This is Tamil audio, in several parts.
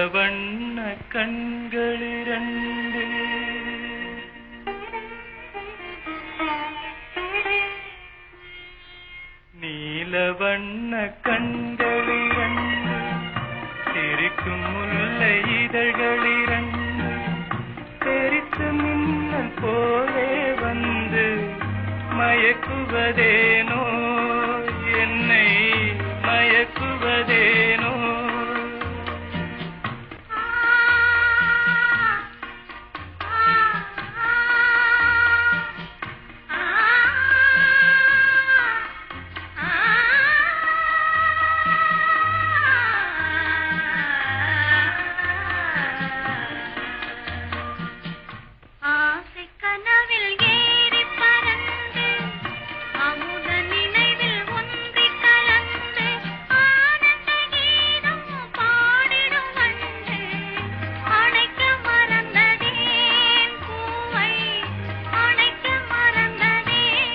நீலவண்ண கண்களிரண்டு நீலவண்ண கண்களிரண்டு சிரிக்கும் முல்லை இதழ்களிரண்டு தெரித்து மின்னல் போலே வந்து மயக்குவதேனோ என்னை மயக்குவதேனோ ஆசை கனவில் ஏறி பறந்து அமுத நினைவில் ஒன்றி கலந்து ஆனந்த கீதம் பாடிடும் வண்டு அணைக்க மறந்ததேன் பூவை அணைக்க மறந்ததேன்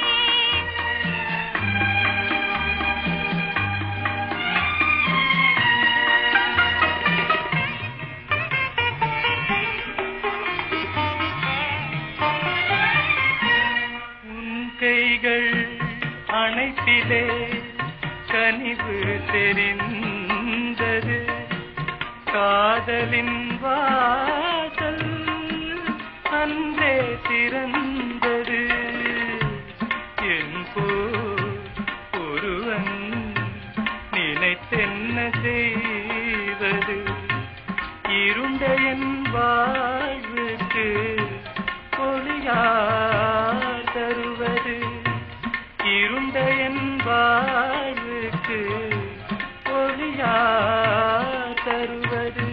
உன் கைகள் அணைப்பிலே கனிவு தெரிந்தது காதலின் வாசல் அன்றே திறந்தது என் போல் ஒருவன் நினைத்தென்ன செய்வது இருண்ட என் வாழ்வுக்கு ஒளியார் தருவது இருண்ட என் வாழ்வுக்கு ஒளியார் தருவது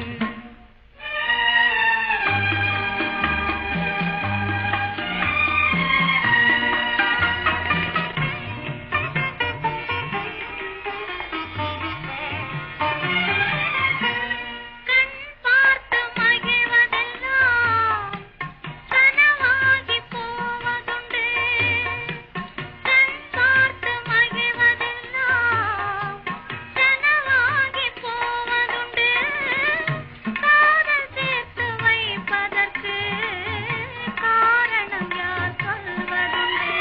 கண் பார்த்து மகிழ்வதெல்லாம் கனவாகி போவதுண்டு கண் பார்த்து மகிழ்வதெல்லாம் கனவாகி போவதுண்டு காதல் சேர்த்து வைப்பதற்கு காரணம் யார் சொல்வதுண்டு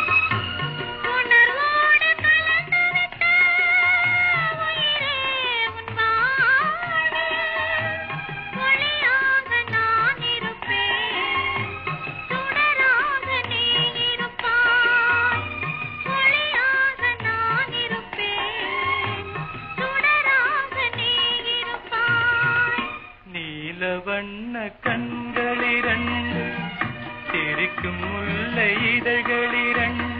உணர்வோடு கலந்துவிட்ட உயிரே உன் வாழ்வில் ஒளியாக நான் இருப்பேன் சுடராக நீ இருப்பாய் ஒளியாக நான் இருப்பேன் சுடராக நீ இருப்பாய் நீலவண்ண கண்களிரண்டு சிரிக்கும் முல்லை இதழ்களிரண்டு